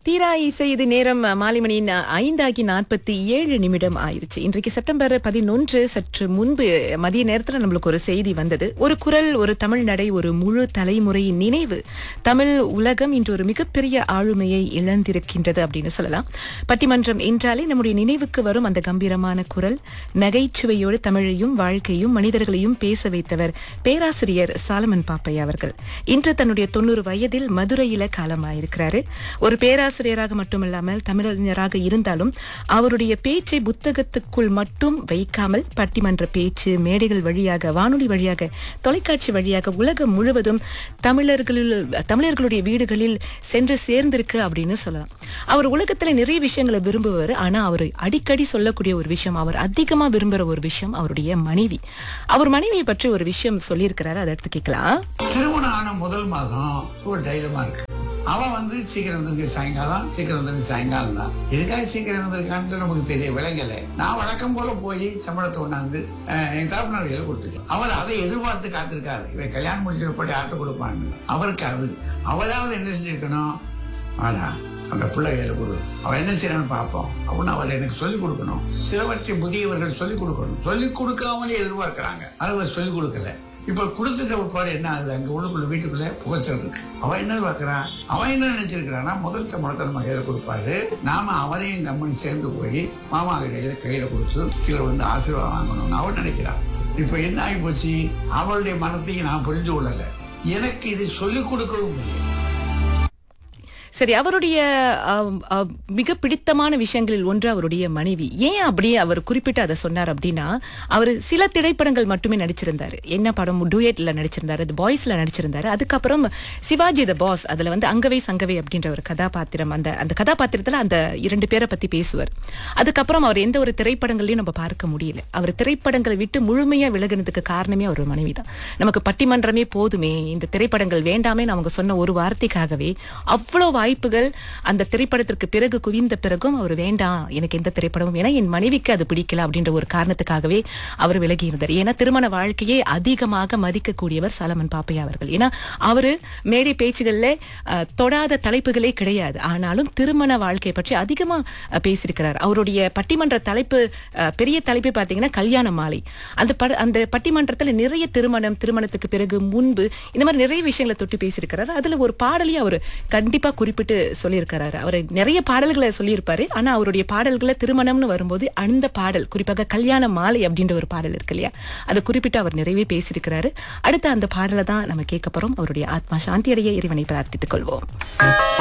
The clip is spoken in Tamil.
தீரா இசை இது நேரம் மாலை மணி நா- ஐந்தாகி நாற்பத்தி ஏழு நிமிடம் ஆயிருச்சு இன்றைக்கு செப்டம்பர் பதினொன்று சற்று முன்பு மதிய நேரத்துல நம்மளுக்கு ஒரு செய்தி வந்தது ஒரு குரல் ஒரு தமிழ் நடை ஒரு முழு தலைமுறையின் நினைவு தமிழ் உலகம் இன்று ஒரு மிகப்பெரிய ஆளுமையை இழந்திருக்கின்றது அப்படின்னு சொல்லலாம் பட்டிமன்றம் என்றாலே நம்முடைய நினைவுக்கு வரும் அந்த கம்பீரமான குரல் நகைச்சுவையோடு தமிழையும் வாழ்க்கையும் மனிதர்களையும் பேச வைத்தவர் பேராசிரியர் சாலமன் பாப்பையா அவர்கள் இன்று தன்னுடைய தொண்ணூறு வயதில் மதுரையில காலமாயிருக்கிறாரு ஒரு பேராசிரியராக மட்டுமல்லாமல் தமிழறிஞராக இருந்தாலும் அவருடைய பேச்சை புத்தகத்துக்குள் மட்டும் வைக்காமல் பட்டிமன்ற பேச்சு மேடைகள் வழியாக வானொலி வழியாக தொலைக்காட்சி வழியாக உலகம் முழுவதும் தமிழர்களில் தமிழர்களுடைய வீடுகளில் சென்று சேர்ந்திருக்கு அப்படின்னு சொல்லலாம் அவர் உலகத்துல நிறைய விஷயங்களை விரும்புவார் ஆனா அவர் அடிக்கடி சொல்லக்கூடிய ஒரு விஷயம் அவர் அதிகமா விரும்புற ஒரு விஷயம் அவருடைய மனைவி அவர் மனைவியை பற்றி ஒரு விஷயம் சொல்லியிருக்கிறாரு அதை எடுத்து கேட்கலாம் திருமணம் ஆன முதல் மாதம் ஒரு தைரியமா இருக்கு அவன் வந்து சீக்கிரம் வந்து சாயங்காலம் சீக்கிரம் வந்து சாயங்காலம் தான் எதுக்காக சீக்கிரம் வந்திருக்கான்னு நமக்கு தெரிய விளங்கல நான் வழக்கம் போல போய் சம்பளத்தை கொண்டாந்து அஹ், என் தரப்பினர் கையில கொடுத்துட்டேன் அவர் அதை எதிர்பார்த்து காத்திருக்காரு இவன் கல்யாணம் முடிச்சிருப்படி ஆட்ட கொடுப்பாங்க அவருக்கு அது அவளாவது என்ன செஞ்சிருக்கணும் ஆனா அந்த பிள்ளை கையில கொடு அவன் என்ன செய்யறான்னு பார்ப்போம் அப்படின்னு அவள் எனக்கு சொல்லிக் கொடுக்கணும் சிலவற்றை புதியவர்கள் சொல்லிக் கொடுக்கணும் சொல்லிக் கொடுக்காமலே எதிர்பார்க்கறாங்க அதை சொல்லிக் கொடுக்கல இப்ப கொடுத்துட்ட ஒருபாடு என்ன ஆகுது அங்க உள்ளுக்குள்ள வீட்டுக்குள்ள புகைச்சல் இருக்கு அவன் என்ன பார்க்கறான் அவன் என்ன நினைச்சிருக்கிறான்னா முதல் சம்பளத்தை நம்ம கையில கொடுப்பாரு நாம அவரையும் கம்பெனி சேர்ந்து போய் மாமா கையில கையில கொடுத்து கீழே வந்து ஆசீர்வாதம் வாங்கணும்னு அவன் நினைக்கிறான் இப்ப என்ன ஆகி போச்சு அவளுடைய மனத்தையும் நான் புரிஞ்சு கொள்ளல எனக்கு இது சொல்லிக் கொடுக்கவும் இல்லை சரி அவருடைய ஆம், ஆ, மிக பிடித்தமான விஷயங்களில் ஒன்று அவருடைய மனைவி ஏன் அப்படியே அவர் குறிப்பிட்டு அதை சொன்னார் அப்படின்னா அவர் சில திரைப்படங்கள் மட்டுமே நடிச்சிருந்தாரு என்ன படம் டூயட்ல நடிச்சிருந்தாரு அது பாய்ஸ்ல நடிச்சிருந்தாரு அதுக்கப்புறம் சிவாஜி த பாஸ் அதுல வந்து அங்கவை சங்கவை அப்படின்ற ஒரு கதாபாத்திரம் அந்த அந்த கதாபாத்திரத்துல அந்த இரண்டு பேரை பத்தி பேசுவார் அதுக்கப்புறம் அவர் எந்த ஒரு திரைப்படங்களையும் நம்ம பார்க்க முடியல அவர் திரைப்படங்களை விட்டு முழுமையா விலகினதுக்கு காரணமே அவர் மனைவி தான் நமக்கு பட்டிமன்றமே போதுமே இந்த திரைப்படங்கள் வேண்டாமே அவங்க சொன்ன ஒரு வார்த்தைக்காகவே அவ்வளவு வாய்ப்புகள் அந்த திரைப்படத்திற்கு பிறகு குவிந்த பிறகும் அவர் வேண்டாம் எனக்கு எந்த திரைப்படமும் ஏன்னா என் மனைவிக்கு அது பிடிக்கல அப்படின்ற ஒரு காரணத்துக்காகவே அவர் விலகி இருந்தார் ஏன்னா திருமண வாழ்க்கையை அதிகமாக மதிக்கக்கூடியவர் சாலமன் பாப்பையா அவர்கள் ஏன்னா அவரு மேடை பேச்சுகள்ல அஹ், தொடாத தலைப்புகளே கிடையாது ஆனாலும் திருமண வாழ்க்கை பற்றி அதிகமா அஹ், பேசியிருக்கிறார் அவருடைய பட்டிமன்ற தலைப்பு அஹ், பெரிய தலைப்பே பார்த்தீங்கன்னா கல்யாண மாலை அந்த பட அந்த பட்டிமன்றத்துல நிறைய திருமணம் திருமணத்துக்கு பிறகு முன்பு இந்த மாதிரி நிறைய விஷயங்களை தொட்டு பேசியிருக்கிறாரு அதுல ஒரு பாடலையும் அவர் கண்டிப்பா குறிப்பிட்டு சொல்லியிருக்கிறாரு அவர் நிறைய பாடல்களை சொல்லியிருப்பாரு ஆனா அவருடைய பாடல்களை திருமணம்னு வரும்போது அந்த பாடல் குறிப்பாக கல்யாண மாலை அப்படின்ற ஒரு பாடல் இருக்கு இல்லையா அதை குறிப்பிட்டு அவர் நிறையவே பேசியிருக்கிறாரு அடுத்து அந்த பாடலை தான் நம்ம கேட்க போறோம் அவருடைய ஆத்மா சாந்தி அடைய இறைவனை பிரார்த்தித்துக் கொள்வோம்